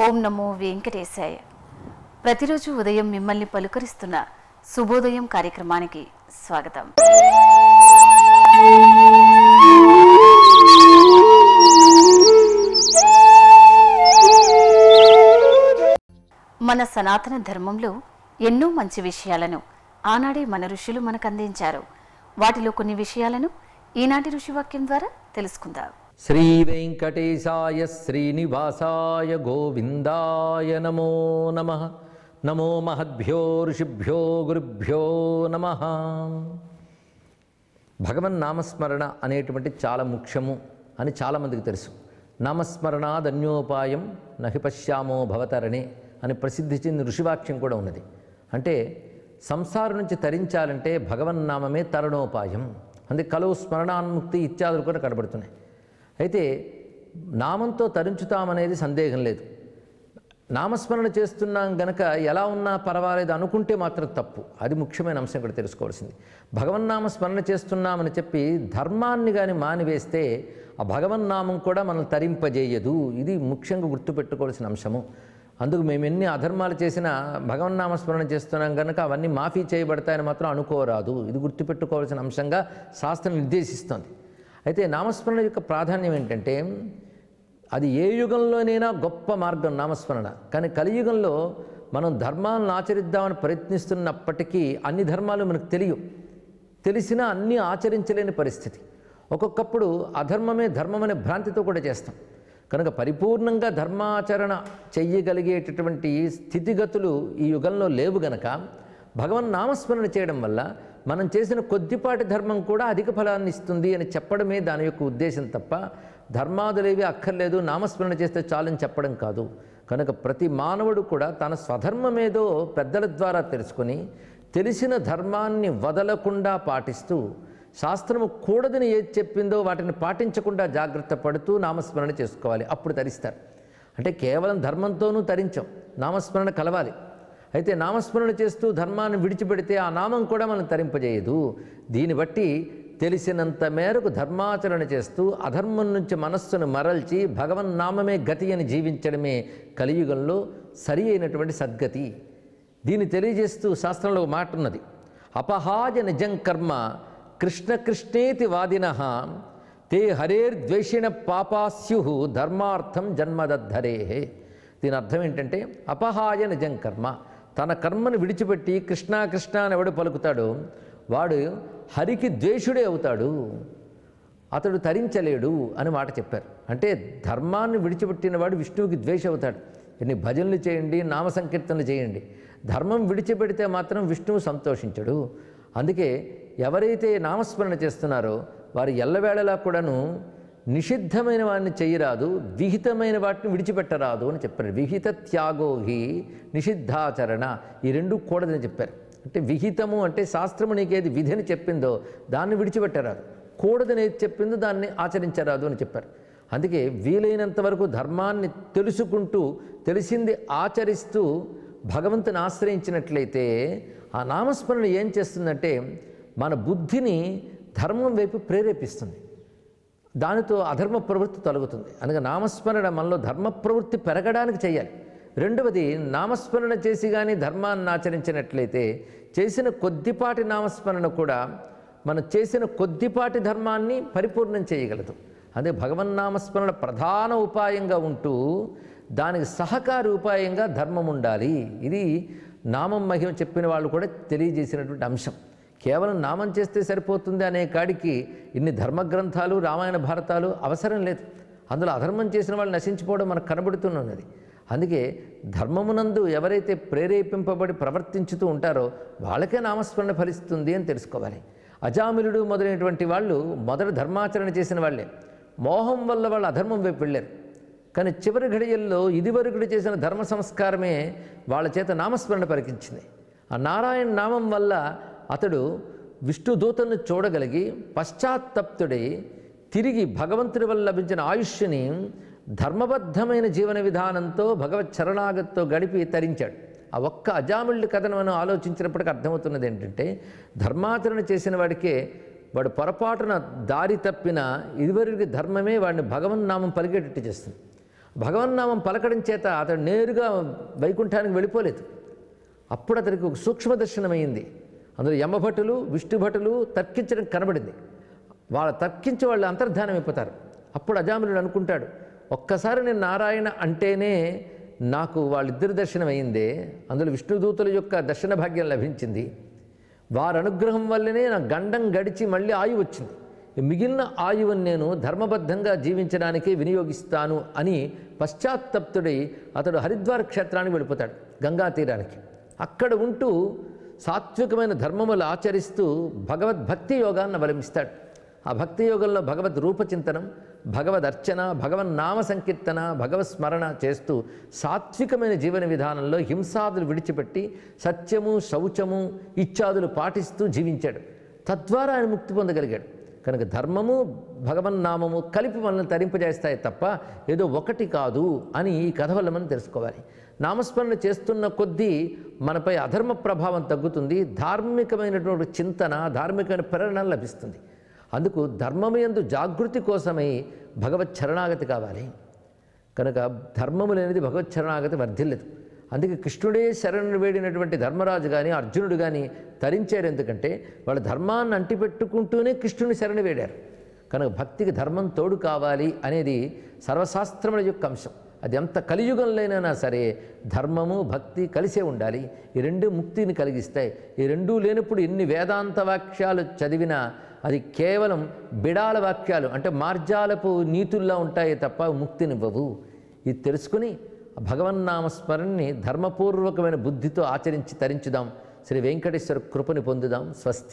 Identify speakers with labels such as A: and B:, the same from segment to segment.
A: ఓం నమో వెంకటేశాయ ప్రతిరోజు ఉదయం మిమ్మల్ని పలుకరిస్తున్న శుభోదయం కార్యక్రమానికి స్వాగతం మన సనాతన ధర్మంలో ఎన్నో మంచి విషయాలను ఆనాడే మన ఋషులు మనకు అందించారు వాటిలో కొన్ని విషయాలను ఈనాటి ఋషివాక్యం ద్వారా తెలుసుకుందాం
B: శ్రీ వెంకటేశాయ శ్రీనివాసాయ గోవిందాయ నమో నమ నమో మహద్భ్యో ఋషిభ్యో గురుభ్యో నమ భగవన్ నామస్మరణ అనేటువంటి చాలా ముఖ్యము అని చాలామందికి తెలుసు నామస్మరణాదన్యోపాయం నహి పశ్యామో భవతరణే అని ప్రసిద్ధి చెందిన ఋషివాక్యం కూడా ఉన్నది అంటే సంసారం నుంచి తరించాలంటే భగవన్నామమే తరణోపాయం అందుకే కలువు స్మరణాన్ముక్తి ఇత్యాదులు కూడా కనబడుతున్నాయి అయితే నామంతో తరించుతామనేది సందేహం లేదు నామస్మరణ చేస్తున్నాం గనక ఎలా ఉన్నా పర్వాలేదు అనుకుంటే మాత్రం తప్పు అది ముఖ్యమైన అంశం ఇక్కడ తెలుసుకోవాల్సింది భగవన్నామ స్మరణ చేస్తున్నామని చెప్పి ధర్మాన్ని కానీ మానివేస్తే ఆ భగవన్నామం కూడా మనల్ని తరింపజేయదు ఇది ముఖ్యంగా గుర్తుపెట్టుకోవాల్సిన అంశము అందుకు మేము ఎన్ని అధర్మాలు చేసినా భగవన్నామ స్మరణ చేస్తున్నాం కనుక అవన్నీ మాఫీ చేయబడతాయని మాత్రం అనుకోరాదు ఇది గుర్తుపెట్టుకోవాల్సిన అంశంగా శాస్త్రం నిర్దేశిస్తోంది అయితే నామస్మరణ యొక్క ప్రాధాన్యం ఏంటంటే అది ఏ యుగంలోనైనా గొప్ప మార్గం నామస్మరణ కానీ కలియుగంలో మనం ధర్మాలను ఆచరిద్దామని ప్రయత్నిస్తున్నప్పటికీ అన్ని ధర్మాలు మనకు తెలియవు తెలిసినా అన్నీ ఆచరించలేని పరిస్థితి ఒక్కొక్కప్పుడు అధర్మమే ధర్మం అనే భ్రాంతితో కూడా చేస్తాం కనుక పరిపూర్ణంగా ధర్మాచరణ చెయ్యగలిగేటటువంటి స్థితిగతులు ఈ యుగంలో లేవు గనక భగవన్ నామస్మరణ చేయడం వల్ల మనం చేసిన కొద్దిపాటి ధర్మం కూడా అధిక ఫలాన్ని ఇస్తుంది అని చెప్పడమే దాని యొక్క ఉద్దేశం తప్ప ధర్మాదులేవి అక్కర్లేదు నామస్మరణ చేస్తే చాలని చెప్పడం కాదు కనుక ప్రతి మానవుడు కూడా తన స్వధర్మమేదో పెద్దల ద్వారా తెలుసుకొని తెలిసిన ధర్మాన్ని వదలకుండా పాటిస్తూ శాస్త్రము కూడదని ఏది చెప్పిందో వాటిని పాటించకుండా జాగ్రత్త పడుతూ నామస్మరణ చేసుకోవాలి అప్పుడు తరిస్తారు అంటే కేవలం ధర్మంతోనూ తరించాం నామస్మరణ కలవాలి అయితే నామస్మరణ చేస్తూ ధర్మాన్ని విడిచిపెడితే ఆ నామం కూడా మనం తరింపజేయదు దీన్ని బట్టి తెలిసినంత మేరకు ధర్మాచరణ చేస్తూ అధర్మం నుంచి మనస్సును మరల్చి భగవన్నామమే గతి అని జీవించడమే కలియుగంలో సరి అయినటువంటి సద్గతి దీన్ని తెలియజేస్తూ శాస్త్రంలో ఒక మాట ఉన్నది అపహాయ నిజం కర్మ కృష్ణ కృష్ణేతి వాదిన తే హరేర్ద్వేషిణ పాపాస్యు ధర్మార్థం జన్మదద్ధరే దీని అర్థం ఏంటంటే అపహాయ నిజం కర్మ తన కర్మను విడిచిపెట్టి కృష్ణ కృష్ణ అని ఎవడు పలుకుతాడో వాడు హరికి ద్వేషుడే అవుతాడు అతడు తరించలేడు అని మాట చెప్పారు అంటే ధర్మాన్ని విడిచిపెట్టిన వాడు విష్ణువుకి ద్వేష అవుతాడు ఎన్ని భజనలు చేయండి నామ సంకీర్తనలు చేయండి ధర్మం విడిచిపెడితే మాత్రం విష్ణువు సంతోషించడు అందుకే ఎవరైతే నామస్మరణ చేస్తున్నారో వారు ఎల్లవేళలా కూడాను నిషిద్ధమైన వాడిని చేయరాదు విహితమైన వాటిని విడిచిపెట్టరాదు అని చెప్పారు విహిత త్యాగోహి నిషిద్ధాచరణ ఈ రెండు కూడదని చెప్పారు అంటే విహితము అంటే శాస్త్రము నీకేది విధి అని చెప్పిందో దాన్ని విడిచిపెట్టరాదు కూడదని ఏది చెప్పిందో దాన్ని ఆచరించరాదు అని చెప్పారు అందుకే వీలైనంత వరకు ధర్మాన్ని తెలుసుకుంటూ తెలిసింది ఆచరిస్తూ భగవంతుని ఆశ్రయించినట్లయితే ఆ నామస్మరణ ఏం చేస్తుందంటే మన బుద్ధిని ధర్మం వైపు ప్రేరేపిస్తుంది దానితో అధర్మ ప్రవృత్తి తొలగుతుంది అనగా నామస్మరణ మనలో ధర్మ ప్రవృత్తి పెరగడానికి చేయాలి రెండవది నామస్మరణ చేసి కానీ ధర్మాన్ని ఆచరించినట్లయితే చేసిన కొద్దిపాటి నామస్మరణ కూడా మనం చేసిన కొద్దిపాటి ధర్మాన్ని పరిపూర్ణం చేయగలదు అదే భగవన్నామస్మరణ ప్రధాన ఉపాయంగా ఉంటూ దానికి సహకారి ఉపాయంగా ధర్మం ఉండాలి ఇది నామం మహిమ చెప్పిన వాళ్ళు కూడా తెలియజేసినటువంటి అంశం కేవలం నామం చేస్తే సరిపోతుంది అనే కాడికి ఇన్ని ధర్మగ్రంథాలు రామాయణ భారతాలు అవసరం లేదు అందులో అధర్మం చేసిన వాళ్ళు నశించిపోవడం మనకు కనబడుతున్నది అందుకే ధర్మమునందు ఎవరైతే ప్రేరేపింపబడి ప్రవర్తించుతూ ఉంటారో వాళ్ళకే నామస్మరణ ఫలిస్తుంది అని తెలుసుకోవాలి అజామిలుడు మొదలైనటువంటి వాళ్ళు మొదట ధర్మాచరణ చేసిన వాళ్ళే మోహం వల్ల వాళ్ళు అధర్మం వైపు వెళ్ళారు కానీ చివరి ఘడియల్లో ఇదివరకుడు చేసిన ధర్మ సంస్కారమే వాళ్ళ చేత నామస్మరణ పరికించింది ఆ నారాయణ నామం వల్ల అతడు విష్ణుదూతను చూడగలిగి పశ్చాత్తప్తుడై తిరిగి భగవంతుడి వల్ల లభించిన ఆయుష్ని ధర్మబద్ధమైన జీవన విధానంతో భగవత్ చరణాగతితో గడిపి తరించాడు ఆ ఒక్క అజాముళ్ళి కథను మనం ఆలోచించినప్పటికీ అర్థమవుతున్నది ఏంటంటే ధర్మాచరణ చేసిన వాడికే వాడు పొరపాటున దారి తప్పిన ఇదివరకు ధర్మమే వాడిని భగవన్ నామం పలికేటట్టు చేస్తుంది భగవన్నామం పలకడం చేత అతడు నేరుగా వైకుంఠానికి వెళ్ళిపోలేదు అప్పుడు అతనికి ఒక సూక్ష్మ దర్శనమైంది అందులో యమభటులు విష్ణుభటులు తర్కించడం కనబడింది వాళ్ళ తర్కించి వాళ్ళు అంతర్ధానం అయిపోతారు అప్పుడు అజామిలుడు అనుకుంటాడు ఒక్కసారి నేను నారాయణ అంటేనే నాకు వాళ్ళిద్దరి దర్శనం అయిందే అందులో విష్ణుదూతుల యొక్క దర్శన భాగ్యం లభించింది వారి అనుగ్రహం వల్లనే నా గండం గడిచి మళ్ళీ ఆయువు వచ్చింది ఈ మిగిలిన ఆయువుని నేను ధర్మబద్ధంగా జీవించడానికి వినియోగిస్తాను అని పశ్చాత్తప్తుడై అతడు హరిద్వార క్షేత్రానికి వెళ్ళిపోతాడు గంగా తీరానికి అక్కడ ఉంటూ సాత్వికమైన ధర్మములు ఆచరిస్తూ భగవద్భక్తి యోగాన్ని అవలంబిస్తాడు ఆ భక్తి యోగంలో భగవద్ రూపచింతనం భగవద్ అర్చన భగవన్ నామ సంకీర్తన భగవత్ స్మరణ చేస్తూ సాత్వికమైన జీవన విధానంలో హింసాదులు విడిచిపెట్టి సత్యము శౌచము ఇత్యాదులు పాటిస్తూ జీవించాడు తద్వారా ఆయన ముక్తి పొందగలిగాడు కనుక ధర్మము భగవన్నామము కలిపి మనల్ని తరింపజేస్తాయి తప్ప ఏదో ఒకటి కాదు అని ఈ కథ వల్ల మనం తెలుసుకోవాలి నామస్మరణ చేస్తున్న కొద్దీ మనపై అధర్మ ప్రభావం తగ్గుతుంది ధార్మికమైనటువంటి చింతన ధార్మికమైన ప్రేరణ లభిస్తుంది అందుకు ధర్మమయందు జాగృతి కోసమై భగవత్ శరణాగతి కావాలి కనుక ధర్మము లేనిది భగవత్ శరణాగతి వర్ధిల్లదు అందుకే కృష్ణుడే శరణు వేడినటువంటి ధర్మరాజు కానీ అర్జునుడు కానీ తరించారు ఎందుకంటే వాళ్ళు ధర్మాన్ని అంటిపెట్టుకుంటూనే కృష్ణుని శరణు వేడారు కనుక భక్తికి ధర్మం తోడు కావాలి అనేది సర్వశాస్త్రముల యొక్క అంశం అది ఎంత కలియుగంలోనైనా సరే ధర్మము భక్తి కలిసే ఉండాలి ఈ రెండు ముక్తిని కలిగిస్తాయి ఈ రెండూ లేనప్పుడు ఎన్ని వేదాంత వాక్యాలు చదివినా అది కేవలం బిడాల వాక్యాలు అంటే మార్జాలపు నీతుల్లా ఉంటాయి తప్ప ముక్తినివ్వవు ఇది తెలుసుకుని భగవన్నామస్మరణని ధర్మపూర్వకమైన బుద్ధితో ఆచరించి తరించుదాం శ్రీ వెంకటేశ్వర కృపని పొందుదాం స్వస్తి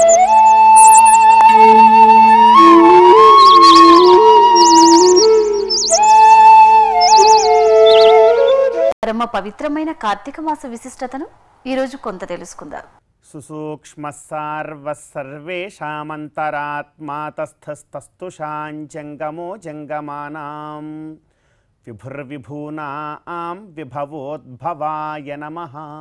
A: పరమ పవిత్రమైన కార్తీక మాస విశిష్టతను ఈరోజు కొంత తెలుసుకుందాం
C: సుసూక్ష్మసార్వసర్వేషామంతరాత్మాతస్థస్తస్తుషాంజంగమో జంగమానాం విభుర్విభూనాం విభవోద్భవాయ నమ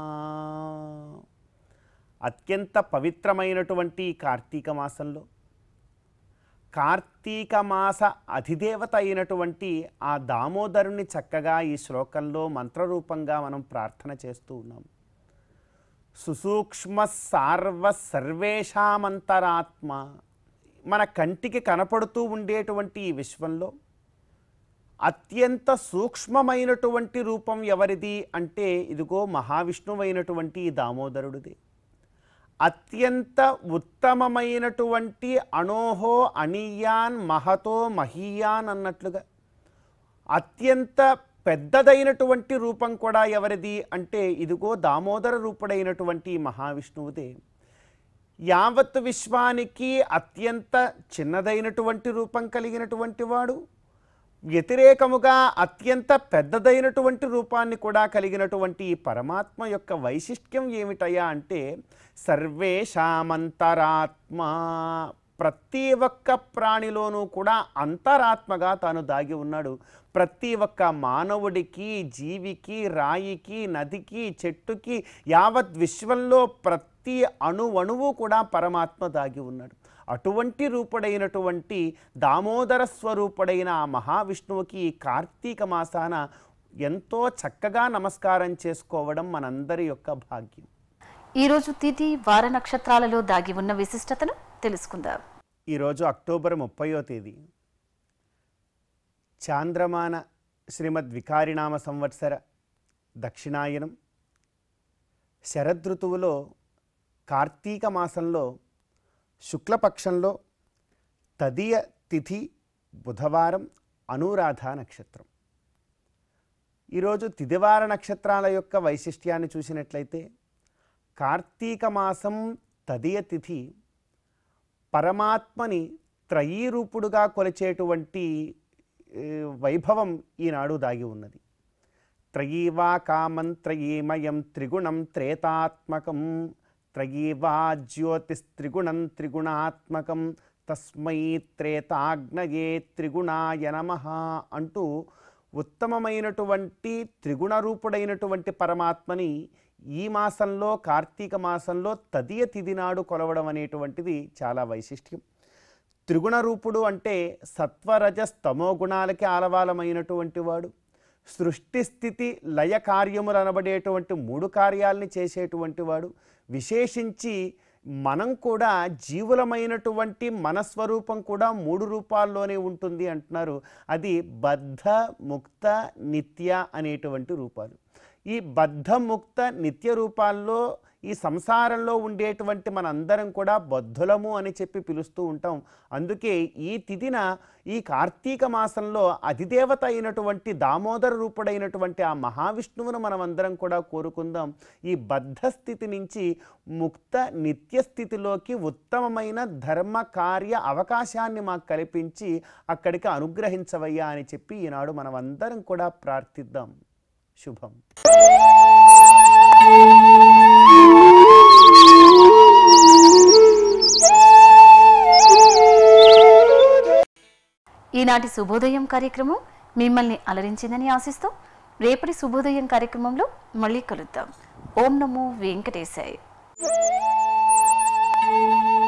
C: అత్యంత పవిత్రమైనటువంటి ఈ కార్తీక మాసంలో కార్తీక మాస అధిదేవత అయినటువంటి ఆ దామోదరుని చక్కగా ఈ శ్లోకంలో మంత్రరూపంగా మనం ప్రార్థన చేస్తూ ఉన్నాం సుసూక్ష్మ సార్వ సర్వేషామంతరాత్మ మన కంటికి కనపడుతూ ఉండేటువంటి ఈ విశ్వంలో అత్యంత సూక్ష్మమైనటువంటి రూపం ఎవరిది అంటే ఇదిగో మహావిష్ణువైనటువంటి ఈ దామోదరుడిది అత్యంత ఉత్తమమైనటువంటి అణోహో అణీయాన్ మహతో మహీయాన్ అన్నట్లుగా అత్యంత పెద్దదైనటువంటి రూపం కూడా ఎవరిది అంటే ఇదిగో దామోదర రూపుడైనటువంటి మహావిష్ణువుదే యావత్ విశ్వానికి అత్యంత చిన్నదైనటువంటి రూపం కలిగినటువంటి వాడు వ్యతిరేకముగా అత్యంత పెద్దదైనటువంటి రూపాన్ని కూడా కలిగినటువంటి ఈ పరమాత్మ యొక్క వైశిష్ట్యం ఏమిటయ్యా అంటే సర్వేషామంతరాత్మ ప్రతి ఒక్క ప్రాణిలోనూ కూడా అంతరాత్మగా తాను దాగి ఉన్నాడు ప్రతి ఒక్క మానవుడికి జీవికి రాయికి నదికి చెట్టుకి యావత్ విశ్వంలో ప్రతి అణువణువు కూడా పరమాత్మ దాగి ఉన్నాడు అటువంటి రూపుడైనటువంటి దామోదర స్వరూపుడైన ఆ మహావిష్ణువుకి ఈ కార్తీక మాసాన ఎంతో చక్కగా నమస్కారం చేసుకోవడం మనందరి యొక్క భాగ్యం
A: ఈరోజు తిథి వార నక్షత్రాలలో దాగి ఉన్న విశిష్టతను తెలుసుకుందాం
C: ఈరోజు అక్టోబర్ ముప్పయో తేదీ చాంద్రమాన శ్రీమద్ వికారినామ సంవత్సర దక్షిణాయనం శరదృతువులో కార్తీక మాసంలో శుక్లపక్షంలో తదియ తిథి బుధవారం అనురాధ నక్షత్రం ఈరోజు తిదివార నక్షత్రాల యొక్క వైశిష్ట్యాన్ని చూసినట్లయితే కార్తీక మాసం తదియ తిథి పరమాత్మని త్రయీరూపుడుగా కొలిచేటువంటి ఏ, వైభవం ఈనాడు దాగి ఉన్నది త్రయీవా కామం త్రయీమయం త్రిగుణం త్రేతాత్మకం త్రయీవా జ్యోతిస్త్రిగుణం త్రిగుణాత్మకం తస్మై త్రేతాగ్నయే త్రిగుణాయ నమ అంటూ ఉత్తమమైనటువంటి త్రిగుణ రూపుడైనటువంటి పరమాత్మని ఈ మాసంలో కార్తీక మాసంలో తదియ తిథి నాడు కొలవడం అనేటువంటిది చాలా వైశిష్ట్యం త్రిగుణ రూపుడు అంటే సత్వరజ స్తమో గుణాలకి ఆలవాలమైనటువంటి వాడు సృష్టి స్థితి లయ కార్యములు అనబడేటువంటి మూడు కార్యాలని చేసేటువంటి వాడు విశేషించి మనం కూడా జీవులమైనటువంటి మన స్వరూపం కూడా మూడు రూపాల్లోనే ఉంటుంది అంటున్నారు అది బద్ధ ముక్త నిత్య అనేటువంటి రూపాలు ఈ బద్ధ ముక్త నిత్య రూపాల్లో ఈ సంసారంలో ఉండేటువంటి మనందరం కూడా బద్ధులము అని చెప్పి పిలుస్తూ ఉంటాం అందుకే ఈ తిథిన ఈ కార్తీక మాసంలో అధిదేవత అయినటువంటి దామోదర రూపుడైనటువంటి ఆ మహావిష్ణువును మనం అందరం కూడా కోరుకుందాం ఈ బద్ధ స్థితి నుంచి ముక్త నిత్య స్థితిలోకి ఉత్తమమైన ధర్మ కార్య అవకాశాన్ని మాకు కల్పించి అక్కడికి అనుగ్రహించవయ్యా అని చెప్పి ఈనాడు మనం అందరం కూడా ప్రార్థిద్దాం శుభం
A: ఈనాటి శుభోదయం కార్యక్రమం మిమ్మల్ని అలరించిందని ఆశిస్తూ రేపటి శుభోదయం కార్యక్రమంలో మళ్ళీ కలుద్దాం ఓం నమో వెంకటేశాయ్